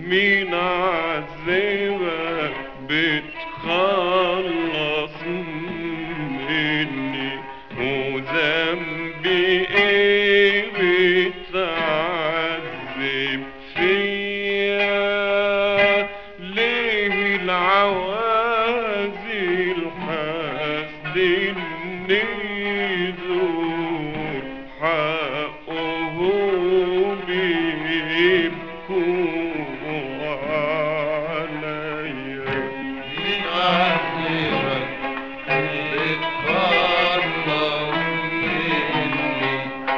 مين عذبك بتخلص مني وذنبي ايه بتعذب فيا ليه العوازل حاسدني دول حقهم يبكوا عليا من عذبك بتخلص مني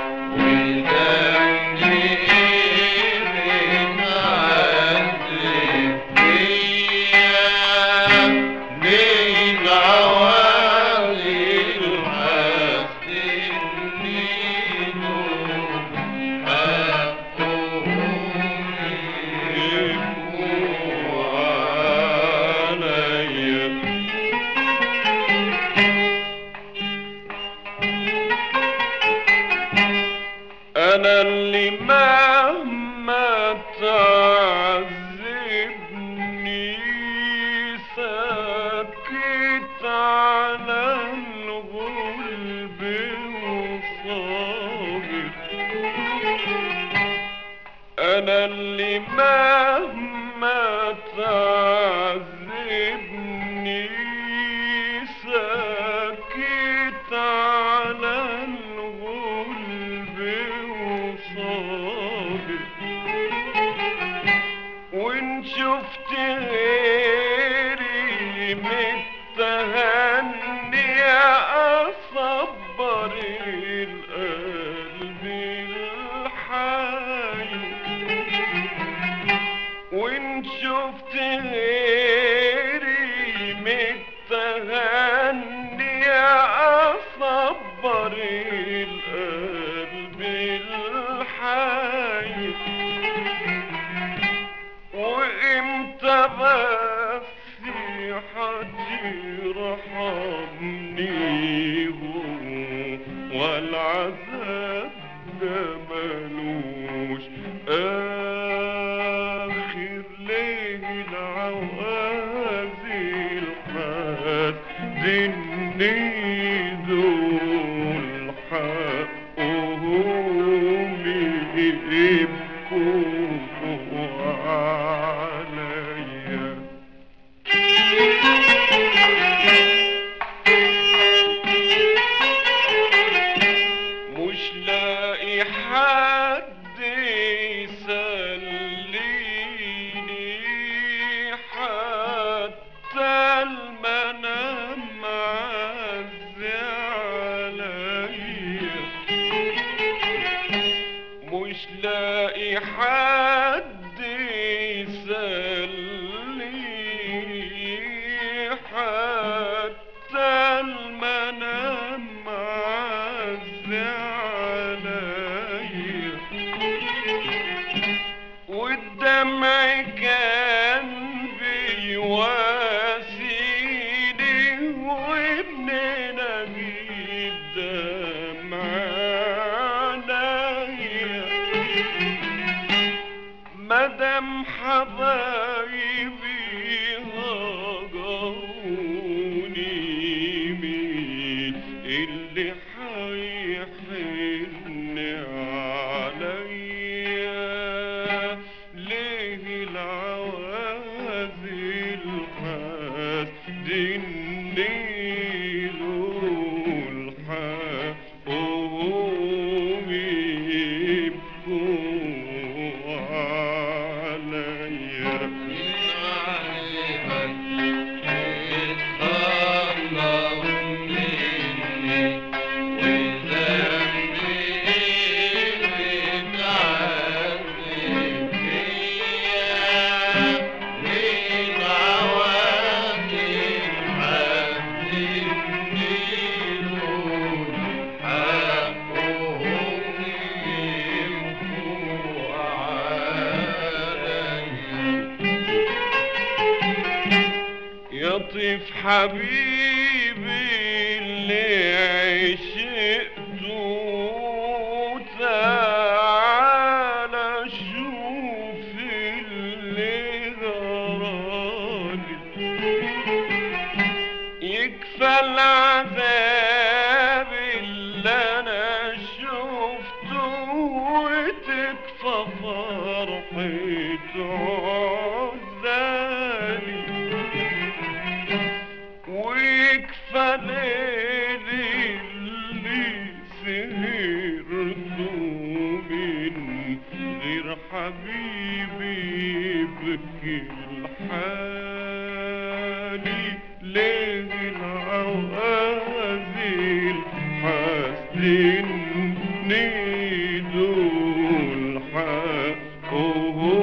وذنبي إيه بتعذب فيا ليه العوالي حاسدني دول حقهم يبكوا عليا انا اللي مهما تعذبني ساكت على الغلب وصابر انا اللي مهما تعذبني ساكت على الغلب وصابر وان شفت غيري متهني اصبر القلب الحي وان شفت غيري متهني اصبر القلب الحي وامتى بس حترحمني هو والعذاب ده ملوش اخر ليه العوازل حاسدني دول حقهم يبكوا عليا مش لاقي حد يسليني حتى المنام معزي عليا مش لاقي حد يسليني حتى المنام معزي عليا والدمع كان بيواسيني وابن نجيب دمع عينيا مدام حبايبي هجروني مين اللي حيحن عليا ليه العوازل حاسدني دول حقهم يبكوا عليا يطيف حبيبي اللي عشقته تعالى شوف اللي ففرحته عزالي ويكفى ليلي اللي سهرته من غير حبيبي يبكي الحالي ليه العوازل حاسدني دول حقهم